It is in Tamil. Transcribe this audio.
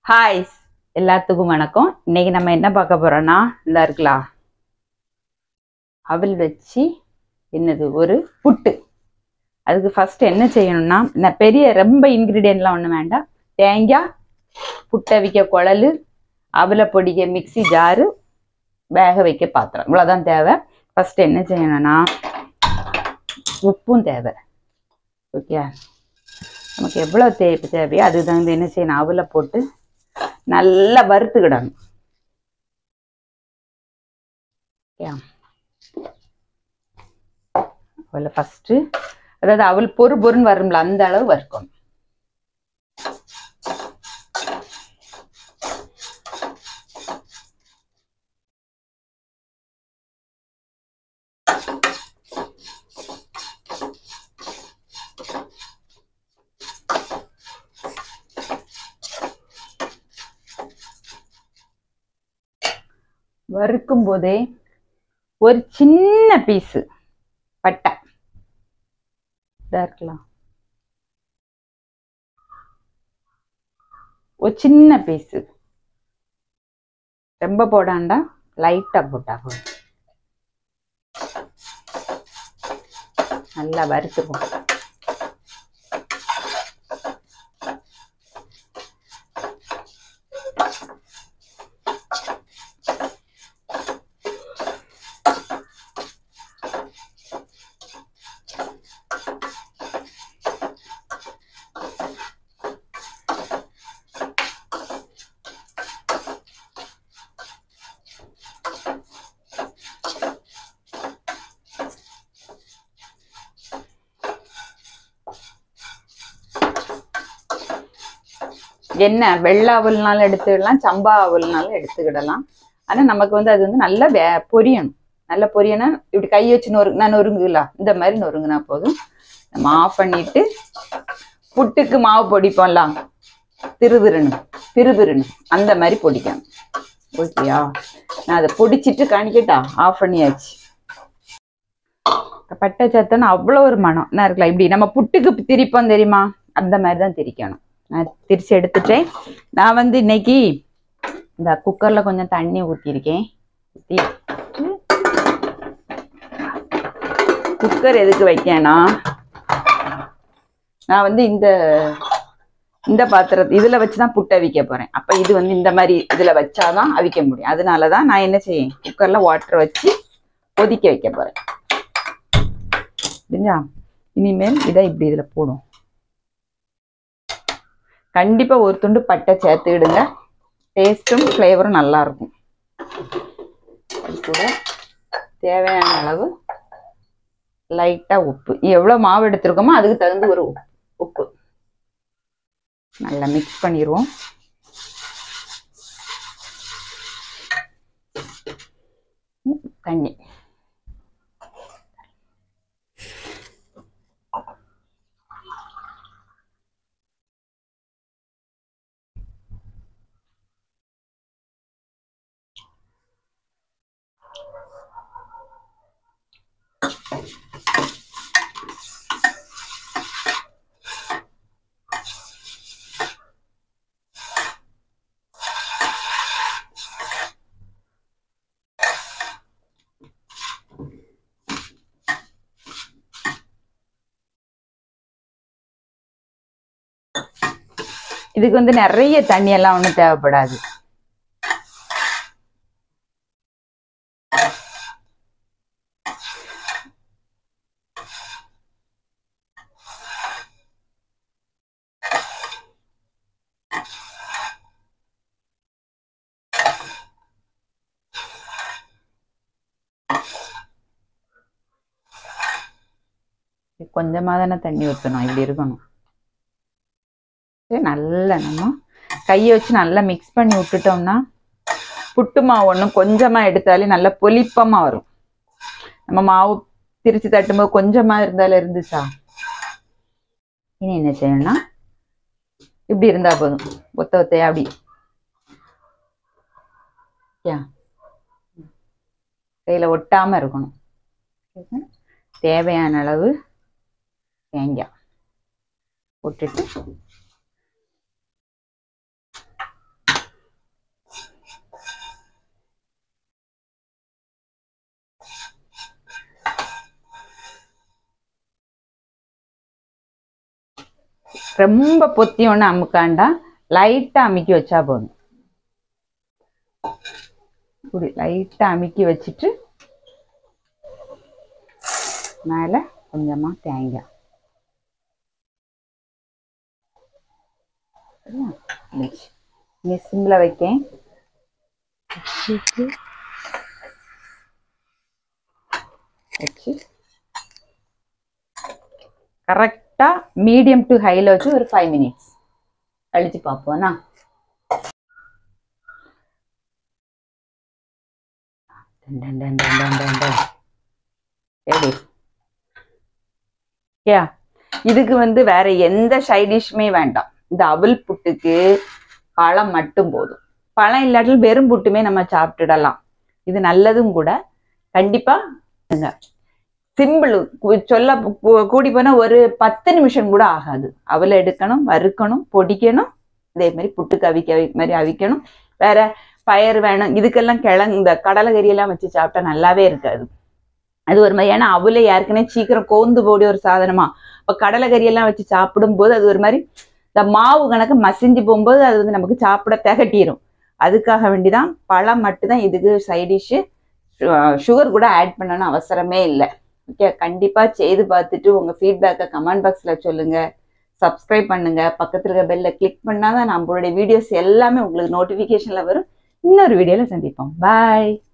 ஹாய் எல்லாத்துக்கும் வணக்கம் இன்னைக்கு நம்ம என்ன பார்க்க போறோம்னா இந்த இருக்கலாம் அவல் வச்சு என்னது ஒரு புட்டு அதுக்கு ஃபர்ஸ்ட் என்ன செய்யணும்னா நான் பெரிய ரொம்ப இன்க்ரீடியன்ட்லாம் ஒன்றும் வேண்டாம் தேங்காய் புட்டை வைக்க குழல் அவலை பொடிக்க மிக்ஸி ஜாரு வேக வைக்க பாத்திரம் இவ்வளோதான் தேவை ஃபர்ஸ்ட் என்ன செய்யணும்னா உப்பும் தேவை ஓகே நமக்கு எவ்வளோ தேவை தேவையோ அது தகுந்த என்ன செய்யணும் அவலை போட்டு நல்லா வறுத்துக்கிடணும் ஓகே அவளை ஃபஸ்ட்டு அதாவது அவள் பொறு பொருன்னு வரும்ல அந்த அளவு வறுக்கணும் வறுக்கும் போதே ஒரு சின்ன பீஸு பட்டை இதா இருக்கலாம் ஒரு சின்ன பீஸு ரொம்ப போடாண்டா லைட்டா போட்டா போதும் நல்லா வறுத்துப்போம் என்ன வெள்ளை அவல்னாலும் எடுத்துக்கிடலாம் சம்பா அவல்னாலும் எடுத்துக்கிடலாம் ஆனால் நமக்கு வந்து அது வந்து நல்லா வே பொரியணும் நல்லா பொரியணும் இப்படி கை வச்சு நொறு நான் நொறுங்குலாம் இந்த மாதிரி நொறுங்குனா போதும் நம்ம ஆஃப் பண்ணிட்டு புட்டுக்கு மாவு பொடிப்போம்லாம் திருதிருணும் திருதிருணும் அந்த மாதிரி பொடிக்கணும் ஓகேயா நான் அதை பொடிச்சிட்டு காணிக்கட்டா ஆஃப் பண்ணியாச்சு பட்டை சத்தன்னு அவ்வளோ ஒரு மனம் நான் இருக்கலாம் இப்படி நம்ம புட்டுக்கு திரிப்போம் தெரியுமா அந்த மாதிரி தான் திரிக்கணும் நான் திரிச்சு எடுத்துட்டேன் நான் வந்து இன்னைக்கு இந்த குக்கரில் கொஞ்சம் தண்ணி ஊற்றிருக்கேன் ஊற்றி குக்கர் எதுக்கு வைக்கேன்னா நான் வந்து இந்த இந்த பாத்திரத்தை இதில் வச்சு தான் புட்டை அவிக்க போகிறேன் அப்போ இது வந்து இந்த மாதிரி இதில் வச்சாதான் அவிக்க முடியும் அதனால தான் நான் என்ன செய்யேன் குக்கரில் வாட்டர் வச்சு கொதிக்க வைக்க போகிறேன் புரிஞ்சா இனிமேல் இதை இப்படி இதில் போடும் கண்டிப்பா ஒரு துண்டு பட்டை சேர்த்துக்கிடுங்க டேஸ்ட்டும் ஃப்ளேவரும் நல்லா இருக்கும் அது கூட தேவையான அளவு லைட்டா உப்பு எவ்வளவு மாவு எடுத்திருக்கோமோ அதுக்கு தகுந்த ஒரு உப்பு உப்பு நல்லா மிக்ஸ் பண்ணிடுவோம் தண்ணி இதுக்கு வந்து நிறைய தண்ணி எல்லாம் ஒன்றும் தேவைப்படாது கொஞ்சமாக தானே தண்ணி ஊற்றணும் இப்படி இருக்கணும் நல்லா நம்ம கையை வச்சு நல்லா மிக்ஸ் பண்ணி விட்டுட்டோம்னா புட்டு மாவு ஒன்றும் கொஞ்சமாக எடுத்தாலே நல்லா பொலிப்பமாக வரும் நம்ம மாவு திரிச்சு தட்டும்போது கொஞ்சமாக இருந்தாலும் இருந்துச்சா இனி என்ன செய்யணும்னா இப்படி இருந்தால் போதும் ஒத்த ஒத்தையா அப்படி யா கையில் ஒட்டாமல் இருக்கணும் தேவையான அளவு தேங்காய் போட்டுட்டு ரொம்ப பொத்தி ஒன்று அமுக்காண்டா லைட்டாக அமுக்கி வச்சா போதும் இப்படி லைட்டாக அமுக்கி வச்சுட்டு மேலே கொஞ்சமாக தேங்காய் சரியா? இருந்துச்சு. இனி சிம்மில் வைக்கேன் வச்சுட்டு வச்சு கரெக்டாக மீடியம் டு ஹையில் வச்சு ஒரு ஃபைவ் மினிட்ஸ் கழிச்சு பார்ப்போம்னா டன் டன் டன் டன் டன் டன் டன். ரெடி யா இதுக்கு வந்து வேற எந்த சைடிஷுமே வேண்டாம் இந்த அவல் புட்டுக்கு பழம் மட்டும் போதும் பழம் இல்லாட்டிலும் வெறும் புட்டுமே நம்ம சாப்பிட்டுடலாம் இது நல்லதும் கூட கண்டிப்பா சிம்பிள் சொல்ல கூ- கூடி போனா ஒரு பத்து நிமிஷம் கூட ஆகாது அவலை எடுக்கணும் வறுக்கணும் பொடிக்கணும் இதே மாதிரி புட்டுக்கு அவிக்க அவி- மாதிரி அவிக்கணும் வேற பயறு வேணும் இதுக்கெல்லாம் கிழங்கு இந்த கடலைக்கறி எல்லாம் வச்சு சாப்பிட்டா நல்லாவே இருக்காது அது ஒரு மாதிரி ஏன்னா அவல ஏற்கனவே சீக்கிரம் கோந்து போடி ஒரு சாதனமா இப்போ கடலைக்கறி எல்லாம் வச்சு சாப்பிடும்போது அது ஒரு மாதிரி இந்த மாவு கணக்கு மசிஞ்சு போகும்போது அது வந்து நமக்கு சாப்பிட திகட்டிரும் அதுக்காக வேண்டிதான் பழம் மட்டும்தான் இதுக்கு சைடிஷ்ஷு சுகர் கூட ஆட் பண்ணணும்னு அவசரமே இல்லை ஓகே கண்டிப்பாக செய்து பார்த்துட்டு உங்கள் ஃபீட்பேக்கை கமெண்ட் பாக்ஸில் சொல்லுங்கள் சப்ஸ்கிரைப் பண்ணுங்க பக்கத்தில் இருக்க பெல்லை கிளிக் பண்ணாதான் நம்மளுடைய வீடியோஸ் எல்லாமே உங்களுக்கு நோட்டிஃபிகேஷனில் வரும் இன்னொரு வீடியோவில் சந்திப்போம் பாய்